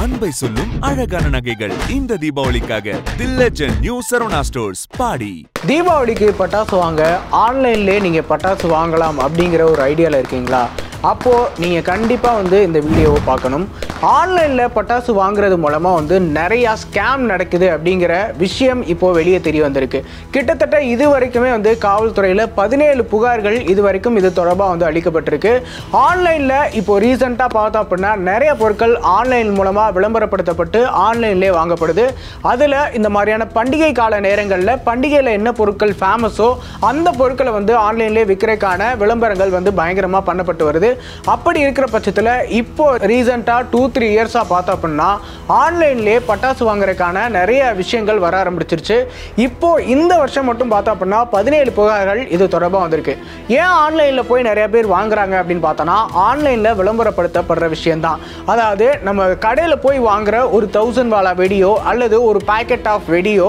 அன்பை சொல்லும் அழகான நகைகள் இந்த தீபாவளிக்காக the legend new Saravana stores Padi தீபாவளிக்கு பட்டாசு வாங்க ஆன்லைன்லேயே நீங்கள் பட்டாசு வாங்கலாம் அப்படிங்கிற ஒரு ஐடியாவில் இருக்கீங்களா அப்போது நீங்கள் கண்டிப்பாக வந்து இந்த வீடியோவை பார்க்கணும் ஆன்லைனில் பட்டாசு வாங்குறது மூலமாக வந்து நிறையா ஸ்கேம் நடக்குது அப்படிங்கிற விஷயம் இப்போது வெளியே தெரிய வந்திருக்கு கிட்டத்தட்ட இது வரைக்குமே வந்து காவல்துறையில் பதினேழு புகார்கள் இது வரைக்கும் இது தொடர்பாக வந்து அளிக்கப்பட்டிருக்கு ஆன்லைனில் இப்போ ரீசெண்டாக பார்த்தோம் அப்படின்னா நிறைய பொருட்கள் ஆன்லைன் மூலமாக விளம்பரப்படுத்தப்பட்டு ஆன்லைன்லேயே வாங்கப்படுது அதில் இந்த மாதிரியான பண்டிகை கால நேரங்களில் பண்டிகையில் என்ன பொருட்கள் ஃபேமஸோ அந்த பொருட்களை வந்து ஆன்லைன்லேயே விற்கிறதுக்கான விளம்பரங்கள் வந்து பயங்கரமாக பண்ணப்பட்டு வருது அப்படி இருக்கிற பட்சத்தில் இப்போ ரீசெண்டாக டூ த்ரீ இயர்ஸாக பார்த்தோம் அப்படின்னா ஆன்லைன்லேயே பட்டாசு வாங்குறதுக்கான நிறைய விஷயங்கள் வர ஆரம்பிச்சிருச்சு இப்போ இந்த வருஷம் மட்டும் பார்த்தோம் அப்படின்னா பதினேழு புகார்கள் இது தொடர்பாக வந்திருக்கு ஏன் ஆன்லைனில் போய் நிறைய பேர் வாங்குறாங்க அப்படின்னு பார்த்தோன்னா ஆன்லைனில் விளம்பரப்படுத்தப்படுற விஷயம்தான் அதாவது நம்ம கடையில் போய் வாங்குற ஒரு தௌசண்ட் வாலா வெடியோ அல்லது ஒரு பேக்கெட் ஆஃப் வெடியோ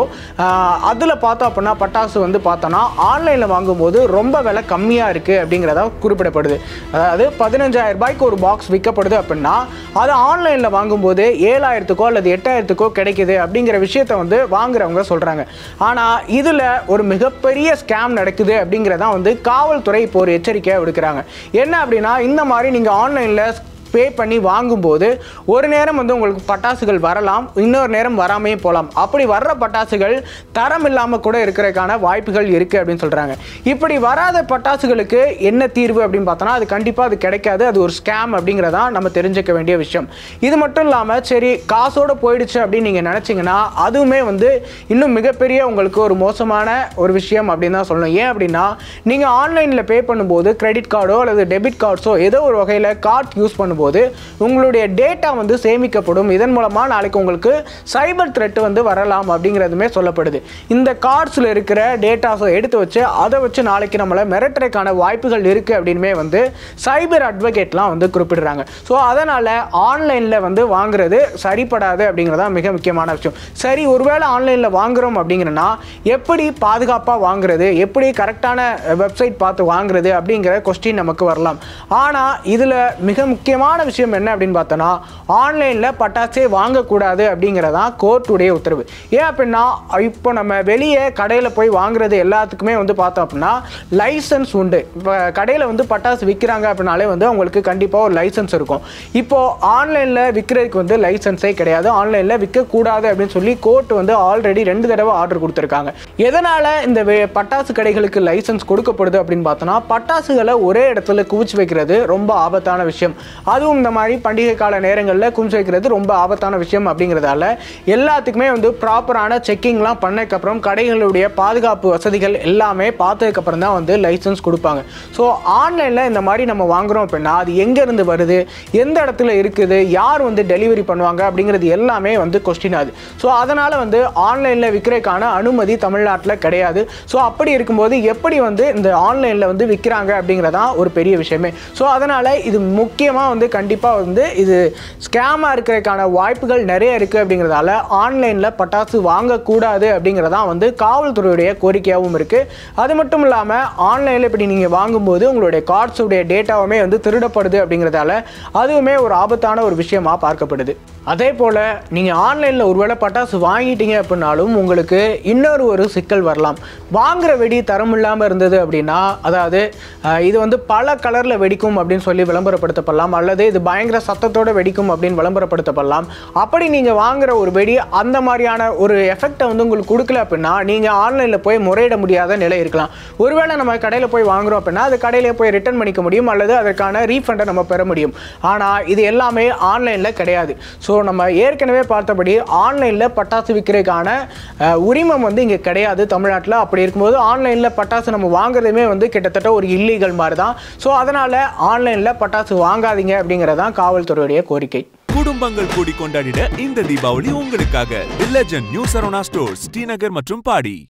அதில் பார்த்தோம் அப்படின்னா பட்டாசு வந்து பார்த்தோன்னா ஆன்லைனில் வாங்கும்போது ரொம்ப விலை கம்மியாக இருக்குது அப்படிங்கிறத குறிப்பிடப்படுது அதாவது பதினஞ்சாயிரம் ரூபாய்க்கு ஒரு பாக்ஸ் விற்கப்படுது அப்படின்னா அது ஆன்லைனில் வாங்கும்போது ஏழாயிரத்துக்கோ அல்லது எட்டாயிரத்துக்கோ கிடைக்குது அப்படிங்கிற விஷயத்த வந்து வாங்குறவங்க சொல்கிறாங்க ஆனால் இதில் ஒரு மிகப்பெரிய ஸ்கேம் நடக்குது அப்படிங்கிறதான் வந்து காவல்துறை இப்போ ஒரு எச்சரிக்கையாக விடுக்கிறாங்க என்ன அப்படின்னா இந்த மாதிரி நீங்கள் ஆன்லைனில் பே பண்ணி வாங்கும்போது ஒரு நேரம் வந்து உங்களுக்கு பட்டாசுகள் வரலாம் இன்னொரு நேரம் வராமையே போகலாம் அப்படி வர்ற பட்டாசுகள் தரம் இல்லாமல் கூட இருக்கிறதுக்கான வாய்ப்புகள் இருக்குது அப்படின்னு சொல்கிறாங்க இப்படி வராத பட்டாசுகளுக்கு என்ன தீர்வு அப்படின்னு பார்த்தோன்னா அது கண்டிப்பாக அது கிடைக்காது அது ஒரு ஸ்கேம் அப்படிங்கிறதான் நம்ம தெரிஞ்சுக்க வேண்டிய விஷயம் இது மட்டும் இல்லாமல் சரி காசோடு போயிடுச்சு அப்படின்னு நீங்கள் நினச்சிங்கன்னா அதுவுமே வந்து இன்னும் மிகப்பெரிய உங்களுக்கு ஒரு மோசமான ஒரு விஷயம் அப்படின்னு தான் சொல்லணும் ஏன் அப்படின்னா நீங்கள் ஆன்லைனில் பே பண்ணும்போது கிரெடிட் கார்டோ அல்லது டெபிட் கார்ட்ஸோ ஏதோ ஒரு வகையில் கார்ட் யூஸ் பண்ணும்போது உங்களுடைய டேட்டா வந்து சேமிக்கப்படும் இதன் மூலமாக நாளைக்கு உங்களுக்கு சைபர் த்ரெட் வந்து வரலாம் அப்படிங்கிறதுமே சொல்லப்படுது இந்த கார்ட்ஸில் இருக்கிற டேட்டாஸை எடுத்து வச்சு அதை வச்சு நாளைக்கு நம்மளை மிரட்டுறதுக்கான வாய்ப்புகள் இருக்குது அப்படின்மே வந்து சைபர் அட்வொகேட்லாம் வந்து குறிப்பிடுறாங்க ஸோ அதனால் ஆன்லைனில் வந்து வாங்குறது சரிப்படாது அப்படிங்கிறதா மிக முக்கியமான விஷயம் சரி ஒருவேளை ஆன்லைனில் வாங்குறோம் அப்படிங்கிறனா எப்படி பாதுகாப்பாக வாங்குறது எப்படி கரெக்டான வெப்சைட் பார்த்து வாங்குறது அப்படிங்கிற கொஸ்டின் நமக்கு வரலாம் ஆனால் இதில் மிக முக்கியமான விஷயம் என்ன அப்படின்னு பார்த்தோன்னா ஆன்லைனில் பட்டாசே வாங்கக்கூடாது அப்படிங்கிறதான் கோர்ட்டுடைய உத்தரவு ஏன் அப்படின்னா இப்போ நம்ம வெளியே கடையில் போய் வாங்குறது எல்லாத்துக்குமே வந்து பார்த்தோம் அப்படின்னா லைசன்ஸ் உண்டு இப்போ கடையில் வந்து பட்டாசு விற்கிறாங்க அப்படின்னாலே வந்து அவங்களுக்கு கண்டிப்பாக ஒரு லைசன்ஸ் இருக்கும் இப்போது ஆன்லைனில் விற்கிறதுக்கு வந்து லைசன்ஸே கிடையாது ஆன்லைனில் விற்கக்கூடாது அப்படின்னு சொல்லி கோர்ட் வந்து ஆல்ரெடி ரெண்டு தடவை ஆர்டர் கொடுத்துருக்காங்க எதனால் இந்த வே- பட்டாசு கடைகளுக்கு லைசன்ஸ் கொடுக்கப்படுது அப்படின்னு பார்த்தோன்னா பட்டாசுகளை ஒரே இடத்துல குவிச்சு வைக்கிறது ரொம்ப ஆபத்தான விஷயம் அதுவும் இந்த மாதிரி பண்டிகை கால நேரங்களில் குவிச்சு வைக்கிறது ரொம்ப ஆபத்தான விஷயம் அப்படிங்கிறதால எல்லாத்துக்குமே வந்து ப்ராப்பரான செக்கிங்லாம் பண்ணதுக்கப்புறம் கடைகளுடைய பாதுகாப்பு வசதிகள் எல்லாமே பார்த்ததுக்கப்புறம் தான் வந்து லைசன்ஸ் கொடுப்பாங்க ஸோ ஆன்லைனில் இந்த மாதிரி நம்ம வாங்குறோம் அப்படின்னா அது எங்கேருந்து வருது எந்த இடத்துல இருக்குது யார் வந்து டெலிவரி பண்ணுவாங்க அப்படிங்கிறது எல்லாமே வந்து கொஸ்டின் ஆகுது ஸோ அதனால் வந்து ஆன்லைனில் விற்கிறதுக்கான அனுமதி தமிழ்நாட்டில் கிடையாது ஸோ அப்படி இருக்கும்போது எப்படி வந்து இந்த ஆன்லைனில் வந்து விற்கிறாங்க அப்படிங்கிறதான் ஒரு பெரிய விஷயமே ஸோ அதனால் இது முக்கியமாக வந்து கண்டிப்பாக வந்து இது ஸ்கேமாக இருக்கிறதுக்கான வாய்ப்புகள் நிறைய இருக்குது அப்படிங்கிறதால ஆன்லைனில் பட்டாசு வாங்கக்கூடாது அப்படிங்கிறதான் வந்து காவல்துறையுடைய கோரிக்கையாகவும் இருக்குது அது மட்டும் இல்லாமல் ஆன்லைனில் இப்படி நீங்கள் வாங்கும்போது உங்களுடைய கார்ட்ஸுடைய டேட்டாவுமே வந்து திருடப்படுது அப்படிங்கிறதால அதுவுமே ஒரு ஆபத்தான ஒரு விஷயமா பார்க்கப்படுது அதே போல் நீங்கள் ஆன்லைனில் ஒருவேளை பட்டாசு வாங்கிட்டீங்க அப்படின்னாலும் உங்களுக்கு இன்னொரு ஒரு சிக்கல் வரலாம் வாங்குற வெடி தரம் இல்லாமல் இருந்தது அப்படின்னா அதாவது அஹ், இது வந்து பல கலரில் வெடிக்கும் அப்படின்னு சொல்லி விளம்பரப்படுத்தப்படலாம் அல்லது இது பயங்கர சத்தத்தோட வெடிக்கும் அப்படின்னு விளம்பரப்படுத்தப்படலாம் அப்படி நீங்கள் வாங்குற ஒரு வெடி அந்த மாதிரியான ஒரு எஃபெக்டை வந்து உங்களுக்கு கொடுக்கல அப்படின்னா நீங்கள் ஆன்லைனில் போய் முறையிட முடியாத நிலை இருக்கலாம் ஒருவேளை நம்ம கடையில் போய் வாங்குறோம் அப்படின்னா அது கடையிலே போய் ரிட்டர்ன் பண்ணிக்க முடியும் அல்லது அதற்கான ரீஃபண்டை நம்ம பெற முடியும் ஆனால் இது எல்லாமே ஆன்லைனில் கிடையாது ஸோ நம்ம ஏற்கனவே பார்த்தபடி ஆன்லைனில் பட்டாசு விற்கிறதுக்கான அஹ், உரிமம் வந்து இங்கே கிடையாது தமிழ்நாட்டில் அப்படி இருக்கும்போது ஆன்லைனில் பட்டாசு நம்ம வாங்குறதுமே வந்து கிட்டத்தட்ட ஒரு இல்லீகல் மாதிரி தான் ஸோ அதனால் ஆன்லைனில் பட்டாசு வாங்காதீங்க அப்படிங்கிறதான் காவல்துறையுடைய கோரிக்கை குடும்பங்கள் கூடி கொண்டாடிட இந்த தீபாவளி உங்களுக்காக the legend new Saravana stores Srinagar மற்றும் பாடி